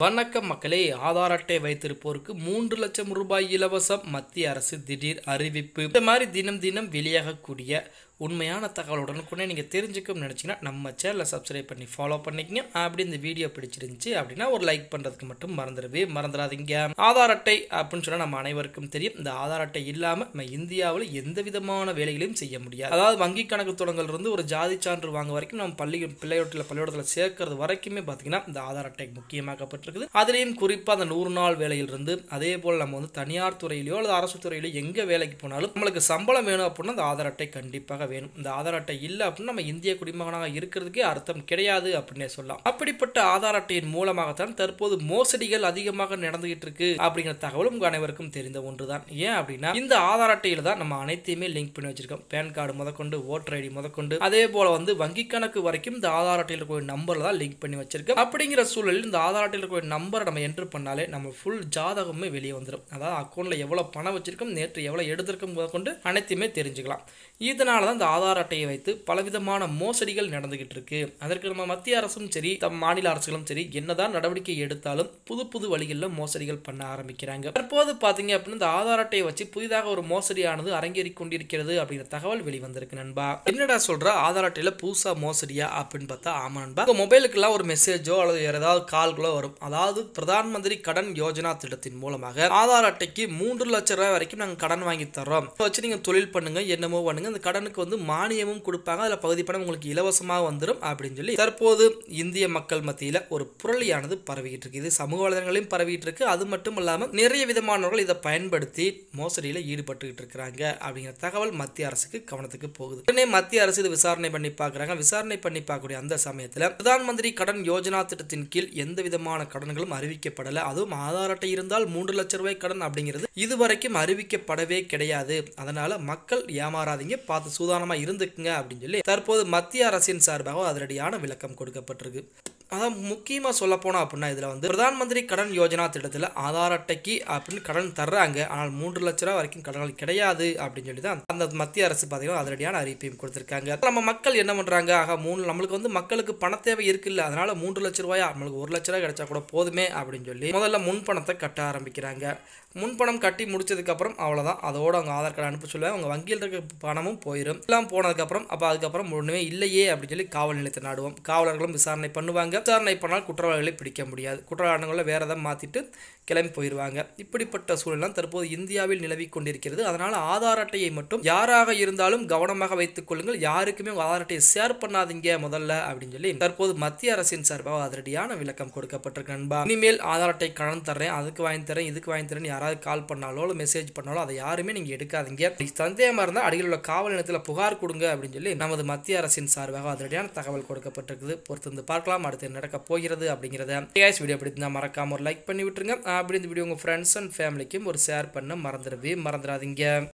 வணக்கம் மக்களே ஆதார் அட்டை வைத்திருப்போருக்கு மூன்று லட்சம் ரூபாய் இலவசம் மத்திய அரசு திடீர் அறிவிப்பு இந்த மாதிரி தினம் தினம் வெளியாகக்கூடிய உண்மையான தகவலுடனுக்குன்னே நீங்கள் தெரிஞ்சுக்கணும்னு நினச்சிங்கன்னா நம்ம சேனலை சப்ஸ்கிரைப் பண்ணி ஃபாலோ பண்ணிக்கங்க அப்படி இந்த வீடியோ பிடிச்சிருந்துச்சு அப்படின்னா ஒரு லைக் பண்ணுறதுக்கு மட்டும் மறந்துடவே மறந்துடாதீங்க ஆதார் அட்டை அப்படின்னு சொன்னால் நம்ம அனைவருக்கும் தெரியும் இந்த ஆதார் அட்டை இல்லாமல் நம்ம இந்தியாவில் எந்த விதமான வேலைகளையும் செய்ய முடியாது அதாவது வங்கி கணக்கு தொடங்கல் இருந்து ஒரு ஜாதி சான்று வாங்க வரைக்கும் நம்ம பள்ளி பிள்ளையோட்டில் பள்ளியோட்டத்தில் சேர்க்கறது வரைக்குமே பார்த்தீங்கன்னா இந்த ஆதார் அட்டை முக்கியமாக்கப்பட்டிருக்குது அதுலேயும் குறிப்பாக அந்த நூறு நாள் வேலையிலிருந்து அதே போல் நம்ம வந்து தனியார் துறையிலையோ அல்லது அரசு துறையிலையோ எங்கே வேலைக்கு போனாலும் நம்மளுக்கு சம்பளம் வேணும் அப்படின்னா அந்த ஆதார் அட்டை கண்டிப்பாக வேணும் இந்த ஆதார் அட்டை இல்லை அப்படின்னா நம்ம இந்திய குடிமகனாக இருக்கிறதுக்கே அர்த்தம் கிடையாது அப்படின்னே சொல்லலாம் அப்படிப்பட்ட ஆதார் அட்டையின் மூலமாகத்தான் தற்போது மோசடிகள் அதிகமாக நடந்துகிட்டு இருக்கு அப்படிங்கிற தகவலும் உங்க அனைவருக்கும் தெரிந்த ஒன்றுதான் ஏன் அப்படின்னா இந்த ஆதார் அட்டையில தான் நம்ம அனைத்தையுமே லிங்க் பண்ணி வச்சிருக்கோம் பேன் கார்டு முதற்கொண்டு ஓட்டர் ஐடி முதற்கொண்டு அதே போல வந்து வங்கி கணக்கு வரைக்கும் இந்த ஆதார் அட்டையில் இருக்கக்கூடிய நம்பர்ல தான் லிங்க் பண்ணி வச்சிருக்கோம் அப்படிங்கிற சூழலில் இந்த ஆதார் அட்டையில் இருக்கக்கூடிய நம்பரை நம்ம என்ட்ரு பண்ணாலே நம்ம ஃபுல் ஜாதகமே வெளியே வந்துடும் அதாவது அக்கௌண்ட்ல எவ்வளவு பணம் வச்சிருக்கோம் நேற்று எவ்வளவு எடுத்திருக்கோம் முதற்கொண்டு அனைத்தையுமே தெரிஞ்சுக்கலாம் இதனால தான் இந்த ஆதார் அட்டையை வைத்து பலவிதமான மோசடிகள் நடந்துகிட்டு இருக்கு அதற்கு நம்ம மத்திய அரசும் சரி தம் மாநில அரசுகளும் சரி என்னதான் நடவடிக்கை எடுத்தாலும் புது புது வழிகளில் மோசடிகள் பண்ண ஆரம்பிக்கிறாங்க தற்போது பாத்தீங்க அப்படின்னா இந்த ஆதார் அட்டையை வச்சு புதிதாக ஒரு மோசடியானது அரங்கேறி கொண்டிருக்கிறது அப்படிங்கிற தகவல் வெளிவந்திருக்கு நண்பா என்னடா சொல்ற ஆதார் அட்டையில புதுசா மோசடியா அப்படின்னு பார்த்தா ஆமா நண்பா உங்க மொபைலுக்கெல்லாம் ஒரு மெசேஜோ அல்லது வேற ஏதாவது கால்களோ வரும் அதாவது பிரதான் மந்திரி கடன் யோஜனா திட்டத்தின் மூலமாக ஆதார் அட்டைக்கு மூன்று லட்சம் ரூபாய் வரைக்கும் நாங்கள் கடன் வாங்கி தர்றோம் இதை வச்சு நீங்க தொழில் பண்ணுங்க என்னமோ பண்ணுங்க அந்த கடனுக்கு வந்து மானியமும் கொடுப்பாங்க அதில் பகுதி பணம் உங்களுக்கு இலவசமாக வந்துடும் அப்படின்னு சொல்லி தற்போது இந்திய மக்கள் மத்தியில் ஒரு புரளியானது பரவிக்கிட்டு இருக்கு இது சமூக வலைதளங்களையும் பரவிட்டு இருக்கு அது மட்டும் இல்லாமல் நிறைய விதமானவர்கள் இதை பயன்படுத்தி மோசடியில் ஈடுபட்டுக்கிட்டு இருக்கிறாங்க அப்படிங்கிற தகவல் மத்திய அரசுக்கு கவனத்துக்கு போகுது உடனே மத்திய அரசு இது விசாரணை பண்ணி பார்க்குறாங்க விசாரணை பண்ணி பார்க்கக்கூடிய அந்த சமயத்தில் பிரதான் மந்திரி கடன் யோஜனா திட்டத்தின் கீழ் எந்த விதமான கடன்களும் அறிவிக்கப்படலை அதுவும் ஆதார் அட்டை இருந்தால் மூன்று லட்சம் ரூபாய் கடன் அப்படிங்கிறது இதுவரைக்கும் அறிவிக்கப்படவே கிடையாது அதனால மக்கள் ஏமாறாதீங்க பார்த்து சூதானமா இருந்துக்குங்க அப்படின்னு சொல்லி தற்போது மத்திய அரசின் சார்பாக அதிரடியான விளக்கம் கொடுக்கப்பட்டிருக்கு அதான் முக்கியமாக சொல்ல போனோம் அப்படின்னா இதில் வந்து பிரதான் மந்திரி கடன் யோஜனா திட்டத்தில் ஆதார் அட்டைக்கு அப்படின்னு கடன் தர்றாங்க ஆனால் மூன்று லட்ச ரூபா வரைக்கும் கடன்கள் கிடையாது அப்படின்னு சொல்லி தான் அந்த மத்திய அரசு பார்த்தீங்கன்னா அதிரடியான அறிவிப்பையும் கொடுத்துருக்காங்க நம்ம மக்கள் என்ன பண்ணுறாங்க ஆக மூணு நம்மளுக்கு வந்து மக்களுக்கு பண தேவை இருக்குல்ல அதனால மூன்று லட்ச ரூபாயா நம்மளுக்கு ஒரு லட்ச ரூபாய் கிடைச்சா கூட போதுமே அப்படின்னு சொல்லி முதல்ல முன்பணத்தை கட்ட ஆரம்பிக்கிறாங்க முன்பணம் கட்டி முடிச்சதுக்கப்புறம் அவ்வளோதான் அதோட அவங்க ஆதார் கார்டு அனுப்ப சொல்லுவாங்க அவங்க வங்கியில் இருக்க பணமும் போயிடும் எல்லாம் போனதுக்கப்புறம் அப்போ அதுக்கப்புறம் ஒன்றுமே இல்லையே அப்படின்னு சொல்லி காவல் நிலையத்தை நாடுவோம் காவலர்களும் விசாரணை பண்ணுவாங்க விசாரணை பண்ணால் குற்றவாளிகளை பிடிக்க முடியாது குற்றவாளிகளை வேற எதாவது மாற்றிட்டு கிளம்பி போயிடுவாங்க இப்படிப்பட்ட சூழலாம் தற்போது இந்தியாவில் நிலவி கொண்டிருக்கிறது அதனால் ஆதார் அட்டையை மட்டும் யாராக இருந்தாலும் கவனமாக வைத்துக் கொள்ளுங்கள் யாருக்குமே உங்கள் ஆதார் அட்டையை ஷேர் பண்ணாதீங்க முதல்ல அப்படின்னு சொல்லி தற்போது மத்திய அரசின் சார்பாக அதிரடியான விளக்கம் கொடுக்கப்பட்டிருக்கு நண்பா இனிமேல் ஆதார் அட்டை கடன் தரேன் அதுக்கு வாங்கி தரேன் இதுக்கு வாங்கி தரேன் யாராவது கால் பண்ணாலோ இல்லை மெசேஜ் பண்ணாலோ அதை யாருமே நீங்கள் எடுக்காதீங்க சந்தேகமாக இருந்தால் அடியில் உள்ள காவல் நிலையத்தில் புகார் கொடுங்க அப்படின்னு சொல்லி நமது மத்திய அரசின் சார்பாக அதிரடியான தகவல் கொடுக்கப்பட்டிருக்குது பொறுத்து வந்து பார்க்கலாம் அடுத்து நடக்க போகிறது அப்படிங்கிறத வீடியோ பிடிச்சிருந்தா மறக்காம ஒரு லைக் பண்ணி விட்டுருங்க அப்படி இந்த வீடியோ உங்கள் ஃப்ரெண்ட்ஸ் அண்ட் ஃபேமிலிக்கும் ஒரு ஷேர் பண்ண மறந்துடவே மறந்துடாதீங்க